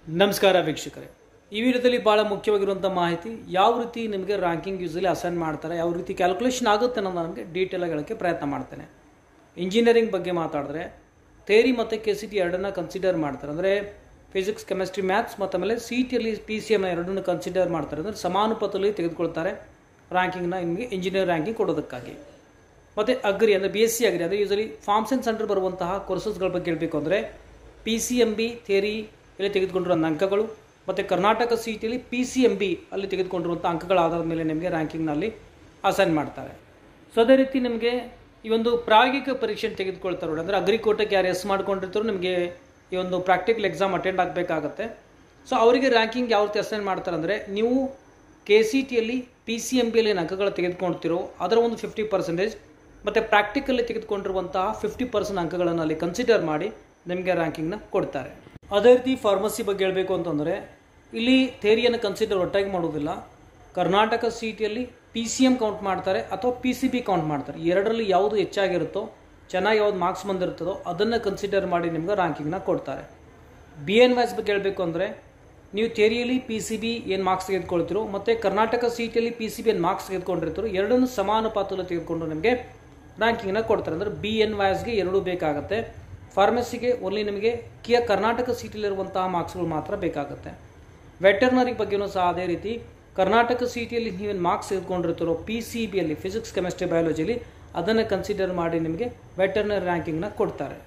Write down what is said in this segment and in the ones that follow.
ನಮಸ್ಕಾರ ವೀಕ್ಷಕರೇ ಈ ವಿಡಿಯೋದಲ್ಲಿ ಭಾಳ ಮುಖ್ಯವಾಗಿರುವಂಥ ಮಾಹಿತಿ ಯಾವ ರೀತಿ ನಿಮಗೆ ರ್ಯಾಂಕಿಂಗ್ ಯೂಸಲಿ ಅಸೈನ್ ಮಾಡ್ತಾರೆ ಯಾವ ರೀತಿ ಕ್ಯಾಲ್ಕುಲೇಷನ್ ಆಗುತ್ತೆ ಅನ್ನೋದು ನಮಗೆ ಡೀಟೇಲಾಗಿ ಹೇಳೋಕ್ಕೆ ಪ್ರಯತ್ನ ಮಾಡ್ತೇನೆ ಇಂಜಿನಿಯರಿಂಗ್ ಬಗ್ಗೆ ಮಾತಾಡಿದ್ರೆ ಥೇರಿ ಮತ್ತು ಕೆ ಸಿ ಟಿ ಎರಡನ್ನ ಕನ್ಸಿಡರ್ ಮಾಡ್ತಾರೆ ಅಂದರೆ ಫಿಸಿಕ್ಸ್ ಕೆಮಿಸ್ಟ್ರಿ ಮ್ಯಾಥ್ಸ್ ಮತ್ತು ಆಮೇಲೆ ಸಿ ಟಿಯಲ್ಲಿ ಪಿ ಸಿ ಎಮ್ನ ಎರಡನ್ನು ಕನ್ಸಿಡರ್ ಮಾಡ್ತಾರೆ ಅಂದರೆ ಸಮಾನುಪಾತದಲ್ಲಿ ತೆಗೆದುಕೊಳ್ತಾರೆ ರ್ಯಾಂಕಿಂಗ್ನ ನಿಮಗೆ ಇಂಜಿನಿಯರ್ ರ್ಯಾಂಕಿಂಗ್ ಕೊಡೋದಕ್ಕಾಗಿ ಮತ್ತು ಅಗ್ರಿ ಅಂದರೆ ಬಿ ಎಸ್ ಸಿ ಅಗ್ರಿ ಅಂದರೆ ಯೂಸಲಿ ಫಾರ್ಮ್ಸ್ ಆ್ಯಂಡ್ ಸೆಂಟರ್ ಬರುವಂತಹ ಕೋರ್ಸಸ್ಗಳ ಬಗ್ಗೆ ಹೇಳಬೇಕು ಅಂದರೆ P C M B theory ಇಲ್ಲಿ ತೆಗೆದುಕೊಂಡಿರುವಂಥ ಅಂಕಗಳು ಮತ್ತು ಕರ್ನಾಟಕ ಸಿ ಟಿಯಲ್ಲಿ ಪಿ ಸಿ ಎಮ್ ಬಿ ಅಲ್ಲಿ ತೆಗೆದುಕೊಂಡಿರುವಂಥ ಅಂಕಗಳ ಆಧಾರದ ಮೇಲೆ ನಿಮಗೆ ರ್ಯಾಂಕಿಂಗ್ನಲ್ಲಿ ಅಸೈನ್ ಮಾಡ್ತಾರೆ ಸೊ ಅದೇ ರೀತಿ ನಿಮಗೆ ಈ ಒಂದು ಪ್ರಾಯೋಗಿಕ ಪರೀಕ್ಷೆ ತೆಗೆದುಕೊಳ್ತಾರೆ ನೋಡಿ ಅಂದರೆ ಅಗ್ರಿಕೋಟಕ್ಕೆ ಯಾರು ಎಸ್ ಮಾಡ್ಕೊಂಡಿರ್ತಾರೋ ನಿಮಗೆ ಈ ಒಂದು ಪ್ರಾಕ್ಟಿಕಲ್ ಎಕ್ಸಾಮ್ ಅಟೆಂಡ್ ಆಗಬೇಕಾಗತ್ತೆ ಸೊ ಅವರಿಗೆ ರ್ಯಾಂಕಿಂಗ್ ಯಾವ ರೀತಿ ಅಸೈನ್ ಮಾಡ್ತಾರೆ ಅಂದರೆ ನೀವು ಕೆ ಸಿ ಟಿಯಲ್ಲಿ ಪಿ ಸಿ ಎಮ್ ಬಿಯಲ್ಲಿ ಏನು ಅಂಕಗಳು ತೆಗೆದುಕೊಳ್ತಿರೋ ಅದರ ಒಂದು ಫಿಫ್ಟಿ ಪರ್ಸೆಂಟೇಜ್ ಮತ್ತು ಪ್ರಾಕ್ಟಿಕಲ್ಲಿ ತೆಗೆದುಕೊಂಡಿರುವಂತಹ ಫಿಫ್ಟಿ ಪರ್ಸೆಂಟ್ ಅಂಕಗಳನ್ನು ಅಲ್ಲಿ ಕನ್ಸಿಡರ್ ಮಾಡಿ ನಿಮಗೆ ರ್ಯಾಂಕಿಂಗ್ನ ಕೊಡ್ತಾರೆ ಅದೇ ರೀತಿ ಫಾರ್ಮಸಿ ಬಗ್ಗೆ ಹೇಳಬೇಕು ಅಂತಂದರೆ ಇಲ್ಲಿ ಥೇರಿಯನ್ನು ಕನ್ಸಿಡರ್ ಒಟ್ಟಾಗಿ ಮಾಡೋದಿಲ್ಲ ಕರ್ನಾಟಕ ಸಿ ಟಿಯಲ್ಲಿ ಪಿ ಸಿ ಎಮ್ ಕೌಂಟ್ ಮಾಡ್ತಾರೆ ಅಥವಾ ಪಿ ಸಿ ಬಿ ಕೌಂಟ್ ಮಾಡ್ತಾರೆ ಈ ಎರಡರಲ್ಲಿ ಯಾವುದು ಹೆಚ್ಚಾಗಿರುತ್ತೋ ಚೆನ್ನಾಗಿ ಯಾವ್ದು ಮಾರ್ಕ್ಸ್ ಬಂದಿರ್ತದೋ ಅದನ್ನು ಕನ್ಸಿಡರ್ ಮಾಡಿ ನಿಮ್ಗೆ ರ್ಯಾಂಕಿಂಗ್ನ ಕೊಡ್ತಾರೆ ಬಿ ಎನ್ ವ್ಯಾಸ್ ಬಗ್ಗೆ ಹೇಳಬೇಕು ಅಂದರೆ ನೀವು ಥೇರಿಯಲ್ಲಿ ಪಿ ಸಿ ಬಿ ಏನು ಮಾರ್ಕ್ಸ್ ತೆಗೆದುಕೊಳ್ತಿರೋ ಮತ್ತು ಕರ್ನಾಟಕ ಸಿ ಟಿಯಲ್ಲಿ ಪಿ ಸಿ ಬಿ ಏನು ಮಾರ್ಕ್ಸ್ ತೆಗೆದುಕೊಂಡಿರ್ತೀರೋ ಎರಡನ್ನೂ ಸಮಾನುಪಾತದಲ್ಲಿ ತೆಗೆದುಕೊಂಡು ನಿಮಗೆ ರ್ಯಾಂಕಿಂಗ್ನ ಕೊಡ್ತಾರೆ ಅಂದರೆ ಬಿ ಎನ್ ವ್ಯಾಸ್ಗೆ ಎರಡೂ ಬೇಕಾಗುತ್ತೆ ಫಾರ್ಮಸಿಗೆ ಓನ್ಲಿ ನಿಮಗೆ ಕಿಯ ಕರ್ನಾಟಕ ಸೀಟಲ್ಲಿರುವಂತಹ ಮಾರ್ಕ್ಸ್ಗಳು ಮಾತ್ರ ಬೇಕಾಗುತ್ತೆ ವೆಟರ್ನರಿ ಬಗ್ಗೆನೂ ಸಹ ಅದೇ ರೀತಿ ಕರ್ನಾಟಕ ಸಿ ಟಿಯಲ್ಲಿ ನೀವೇನು ಮಾರ್ಕ್ಸ್ ತೆಗೆದುಕೊಂಡಿರ್ತೀರೋ ಪಿ ಸಿ ಬಿಯಲ್ಲಿ ಫಿಸಿಕ್ಸ್ ಕೆಮಿಸ್ಟ್ರಿ ಬಯಾಲಜಿಲಿ ಅದನ್ನು ಕನ್ಸಿಡರ್ ಮಾಡಿ ನಿಮಗೆ ವೆಟರ್ನರಿ ರ್ಯಾಂಕಿಂಗ್ನ ಕೊಡ್ತಾರೆ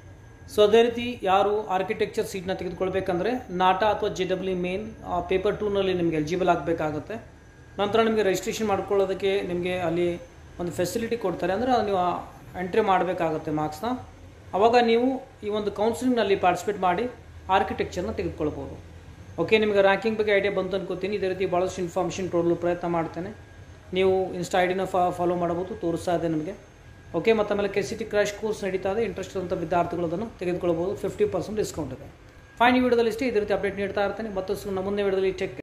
ಸೊ ಅದೇ ರೀತಿ ಯಾರು ಆರ್ಕಿಟೆಕ್ಚರ್ ಸೀಟ್ನ ತೆಗೆದುಕೊಳ್ಬೇಕಂದ್ರೆ ನಾಟಾ ಅಥವಾ ಜೆ ಡಬ್ಲ್ಯೂ ಮೇನ್ ಪೇಪರ್ ಟೂನಲ್ಲಿ ನಿಮಗೆ ಎಲಿಜಿಬಲ್ ಆಗಬೇಕಾಗುತ್ತೆ ನಂತರ ನಿಮಗೆ ರಿಜಿಸ್ಟ್ರೇಷನ್ ಮಾಡ್ಕೊಳ್ಳೋದಕ್ಕೆ ನಿಮಗೆ ಅಲ್ಲಿ ಒಂದು ಫೆಸಿಲಿಟಿ ಕೊಡ್ತಾರೆ ಅಂದರೆ ನೀವು ಎಂಟ್ರಿ ಮಾಡಬೇಕಾಗುತ್ತೆ ಮಾರ್ಕ್ಸ್ನ ಆವಾಗ ನೀವು ಈ ಒಂದು ಕೌನ್ಸಿಲಿಂಗ್ನಲ್ಲಿ ಪಾರ್ಟಿಸಿಪೇಟ್ ಮಾಡಿ ಆರ್ಕಿಟೆಕ್ಚರ್ನ ತೆಗೆದುಕೊಳ್ಬೋದು ಓಕೆ ನಿಮಗೆ ರ್ಯಾಂಕಿಂಗ್ ಬಗ್ಗೆ ಐಡಿಯಾ ಬಂತು ಅನ್ಕೋತೀನಿ ಇದೇ ರೀತಿ ಭಾಳಷ್ಟು ಇನ್ಫಾರ್ಮೇಷನ್ ಕೊಡಲು ಪ್ರಯತ್ನ ಮಾಡ್ತೇನೆ ನೀವು ಇನ್ಸ್ಟಾ ಐ ಡಿನ ಫಾಲೋ ಮಾಡ್ಬೋದು ತೋರಿಸ್ತಾ ಇದೆ ನಿಮಗೆ ಓಕೆ ಮತ್ತು ಆಮೇಲೆ K C T crash course ನಡೀತಾ ಇದೆ ಇಂಟ್ರೆಸ್ಟ್ ಇರುವಂಥ ವಿದ್ಯಾರ್ಥಿಗಳು ಅದನ್ನು ತೆಗೆದುಕೊಳ್ಬೋದು ಫಿಫ್ಟಿ ಪರ್ಸೆಂಟ್ ಡಿಸ್ಕೌಂಟ್ ಇದೆ ಫೈನ್ ಈ ವಿಡಿಯೋದಲ್ಲಿ ಇಷ್ಟೇ ಇದೇ ರೀತಿ ಅಪ್ಡೇಟ್ ನೀಡ್ತಾ ಇರ್ತೇನೆ ಮತ್ತು ಮುಂದೆ ವಿಡಿಯೋದಲ್ಲಿ ಚೆಕ್